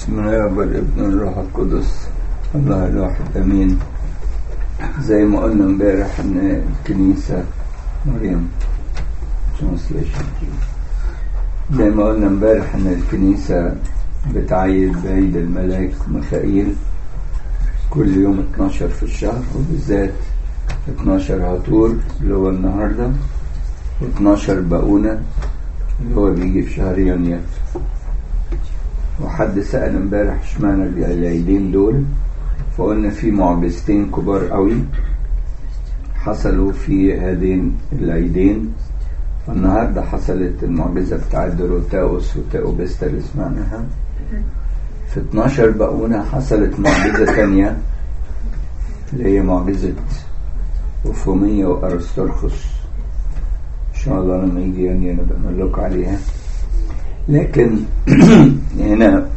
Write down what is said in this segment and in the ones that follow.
بسم الله والابن والروح القدس الله الواحد امين زي ما قلنا امبارح ان الكنيسة مريم translation زي ما قلنا امبارح ان الكنيسة بتعيد بعيد الملاك ميخائيل كل يوم 12 في الشهر وبالذات 12 هاتور اللي هو النهارده و12 باقونة اللي هو بيجي في شهر يناير وحد سأل امبارح اشمعنى العيدين دول فقلنا في معجزتين كبار قوي حصلوا في هذين العيدين فالنهارده حصلت المعجزة بتاعت دروتاوس وتاوبستا اللي سمعناها في 12 بقونة حصلت معجزة تانية اللي هي معجزة وفومية وأرسطرخس إن شاء الله لما يجي يعني نبقى نقول لكم عليها لكن هنا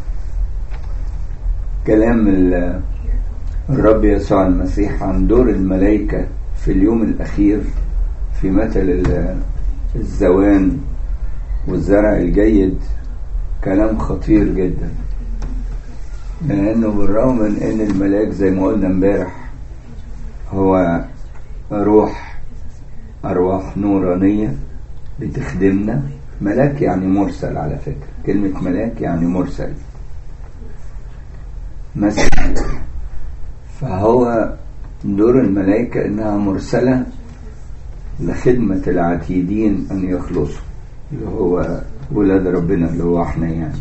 كلام الرب يسوع المسيح عن دور الملائكة في اليوم الأخير في مثل الزوان والزرع الجيد كلام خطير جدا لأنه بالرغم من أن الملاك زي ما قلنا امبارح هو روح أرواح نورانية بتخدمنا ملاك يعني مرسل على فكرة كلمة ملاك يعني مرسل مثلا فهو دور الملائكة إنها مرسلة لخدمة العتيدين أن يخلصوا اللي هو ولاد ربنا اللي هو احنا يعني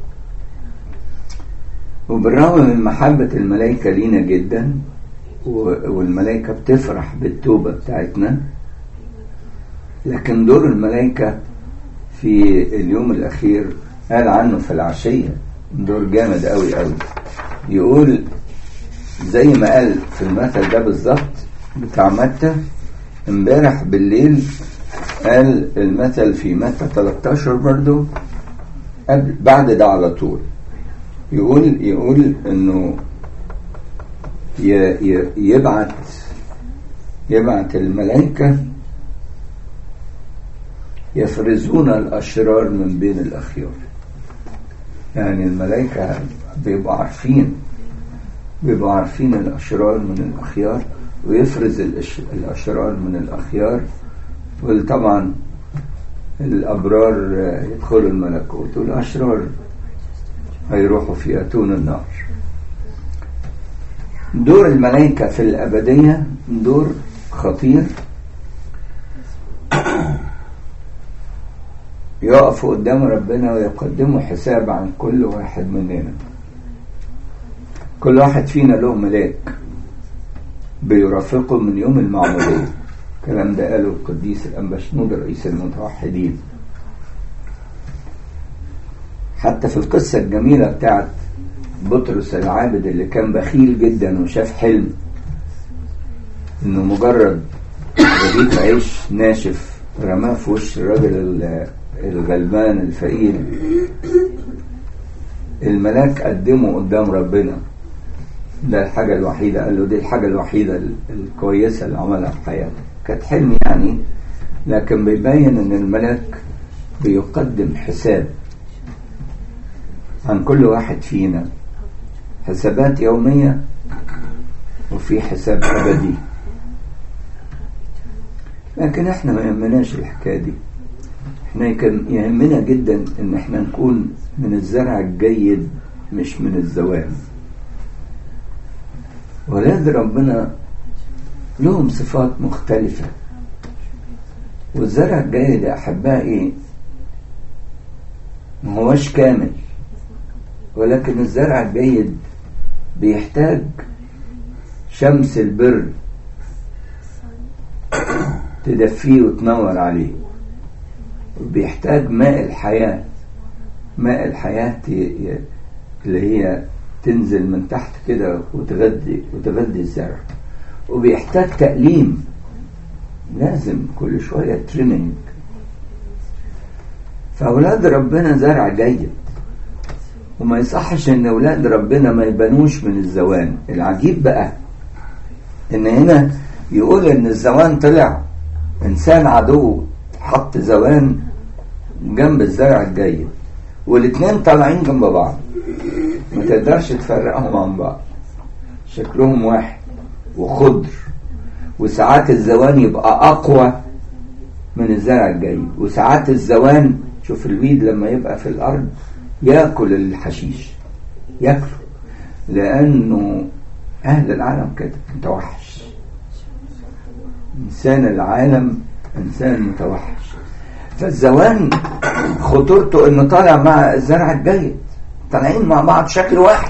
وبالرغم من محبة الملائكة لينا جدا والملائكة بتفرح بالتوبة بتاعتنا لكن دور الملائكة في اليوم الأخير قال عنه في العشية دور جامد قوي قوي يقول زي ما قال في المثل ده بالظبط بتاع متى امبارح بالليل قال المثل في متى 13 برضو قبل بعد ده على طول يقول يقول انه يبعت يبعت الملائكة يفرزون الأشرار من بين الأخيار يعني الملائكة بيبقوا عارفين بيبقوا عارفين الأشرار من الأخيار ويفرز الأشرار من الأخيار وطبعا الأبرار يدخلوا الملكوت والأشرار هيروحوا في أتون النار دور الملائكة في الأبدية دور خطير يقفوا قدام ربنا ويقدموا حساب عن كل واحد مننا كل واحد فينا له ملاك بيرافقه من يوم المعمودية الكلام ده قاله القديس الأنبشنود رئيس المتوحدين حتى في القصة الجميلة بتاعت بطرس العابد اللي كان بخيل جدا وشاف حلم انه مجرد رغيف عيش ناشف رماه في وش الراجل الغلبان الفقير الملاك قدمه قدام ربنا ده الحاجة الوحيدة قال له دي الحاجة الوحيدة الكويسة اللي عملها في حياته كانت حلم يعني لكن بيبين ان الملاك بيقدم حساب عن كل واحد فينا حسابات يومية وفي حساب أبدي لكن احنا ما يهمناش الحكاية دي احنا يهمنا جدا ان احنا نكون من الزرع الجيد مش من الزوام ولاد ربنا لهم صفات مختلفة والزرع الجيد يا أحبائي ما هوش كامل ولكن الزرع الجيد بيحتاج شمس البر تدفيه وتنور عليه وبيحتاج ماء الحياة ماء الحياة اللي هي تنزل من تحت كده وتغذي وتغذي الزرع وبيحتاج تأليم لازم كل شوية تريننج فأولاد ربنا زرع جيد وما يصحش ان اولاد ربنا ما يبانوش من الزوان العجيب بقى ان هنا يقول ان الزوان طلع انسان عدو حط زوان جنب الزرع الجيد والاتنين طالعين جنب بعض ما تقدرش تفرقهم عن بعض شكلهم واحد وخضر وساعات الزوان يبقى أقوى من الزرع الجيد وساعات الزوان شوف الويد لما يبقى في الأرض ياكل الحشيش ياكله لأنه أهل العالم كده متوحش إنسان العالم إنسان متوحش فالزوان خطورته إنه طالع مع الزرع الجيد طالعين مع بعض شكل واحد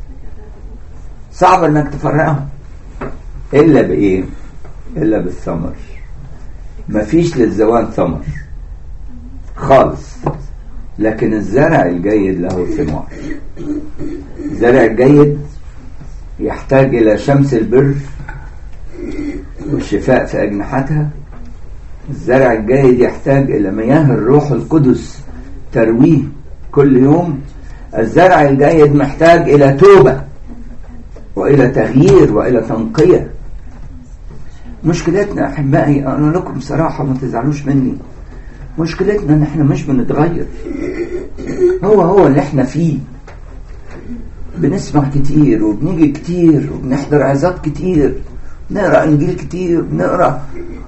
صعب إنك تفرقهم إلا بإيه؟ إلا بالثمر مفيش للزوان ثمر خالص لكن الزرع الجيد له ثمار الزرع الجيد يحتاج إلى شمس البر والشفاء في أجنحتها الزرع الجيد يحتاج إلى مياه الروح القدس ترويه كل يوم الزرع الجيد محتاج إلى توبة وإلى تغيير وإلى تنقية مشكلتنا أحبائي أنا لكم صراحة ما تزعلوش مني مشكلتنا إن إحنا مش بنتغير هو هو اللي إحنا فيه بنسمع كتير وبنيجي كتير وبنحضر عظات كتير بنقرا انجيل كتير بنقرا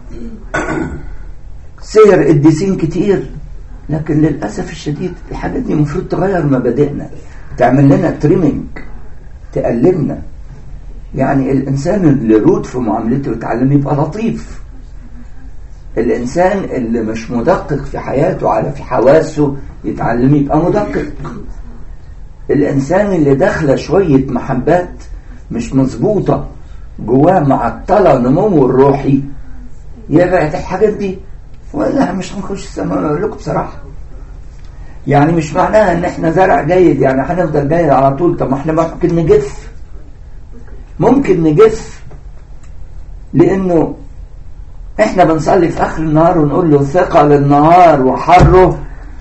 سير قديسين كتير لكن للاسف الشديد الحاجات دي المفروض تغير مبادئنا تعمل لنا تريمنج تقلبنا يعني الانسان اللي رود في معاملته ويتعلم يبقى لطيف الانسان اللي مش مدقق في حياته على في حواسه يتعلم يبقى مدقق الانسان اللي داخله شويه محبات مش مظبوطه جواه معطله نموه الروحي يبعد الحاجات دي ولا مش هنخش السماء انا اقول لكم بصراحه يعني مش معناها ان احنا زرع جيد يعني هنفضل جيد على طول طب ما احنا ممكن نجف ممكن نجف لانه احنا بنصلي في اخر النهار ونقول له ثقل النهار وحره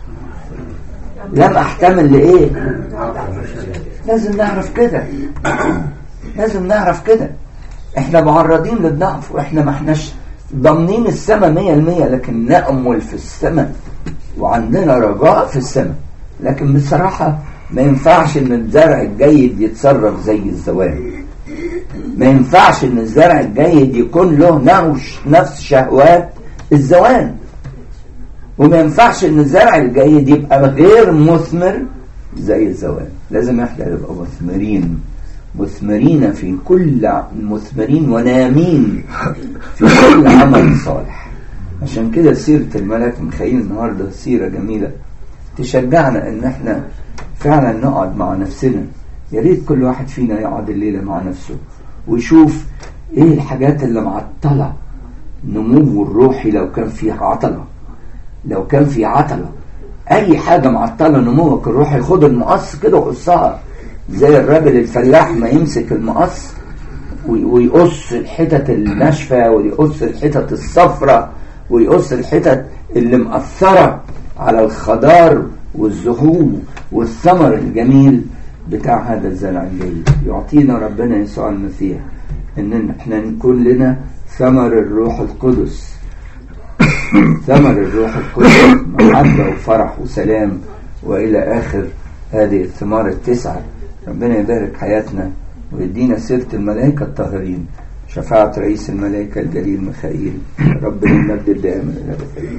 لم احتمل لايه لازم نعرف كده لازم نعرف كده احنا معرضين للضعف واحنا ما احناش ضامنين السماء مية المية لكن نأمل في السماء وعندنا رجاء في السماء لكن بصراحة ما ينفعش ان الزرع الجيد يتصرف زي الزوال ما ينفعش ان الزرع الجيد يكون له نوش نفس شهوات الزوال وما ينفعش ان الزرع الجيد يبقى غير مثمر زي الزوال لازم احنا نبقى مثمرين مثمرين في كل مثمرين ونامين في كل عمل صالح عشان كده سيرة الملك ميخائيل النهارده سيرة جميلة تشجعنا ان احنا فعلا نقعد مع نفسنا يا ريت كل واحد فينا يقعد الليلة مع نفسه ويشوف ايه الحاجات اللي معطلة نموه الروحي لو كان فيه عطلة لو كان في عطلة اي حاجة معطلة نموك الروحي خد المقص كده وقصها زي الراجل الفلاح ما يمسك المقص ويقص الحتت الناشفة ويقص الحتت الصفرة ويقص الحتت اللي مأثرة على الخضار والزهور والثمر الجميل بتاع هذا الزرع الجيد يعطينا ربنا يسوع المسيح ان احنا نكون لنا ثمر الروح القدس ثمر الروح القدس محبة وفرح وسلام وإلى آخر هذه الثمار التسعة ربنا يبارك حياتنا ويدينا سيرة الملائكة الطاهرين شفاعة رئيس الملائكة الجليل ميخائيل ربنا المجد دائما إلى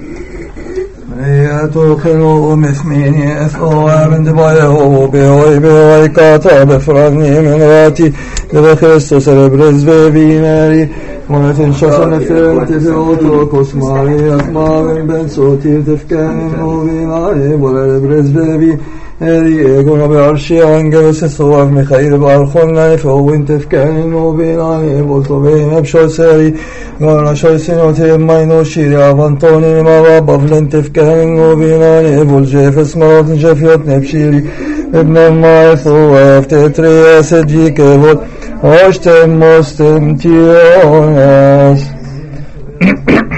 Maria tokeno mefmini efoam de bayo beoi beoi kata befragni menati de Christus cerebres bevineri Monatin shasan efirti filoto kosmari akmavin ben sotir tefkanin uvinari bolerebres bevi Eri egon be arshi angelos esoav Mikhail barchon naif ovin tefkanin uvinari volto bein ebshoseri Gana shoisinoti maino shiri avantoni mava bavlen tefkanin uvinari Voljeves marotin jefiot nepshiri ابن المعث وافتتري سجيك volt Oștem mostem tionas.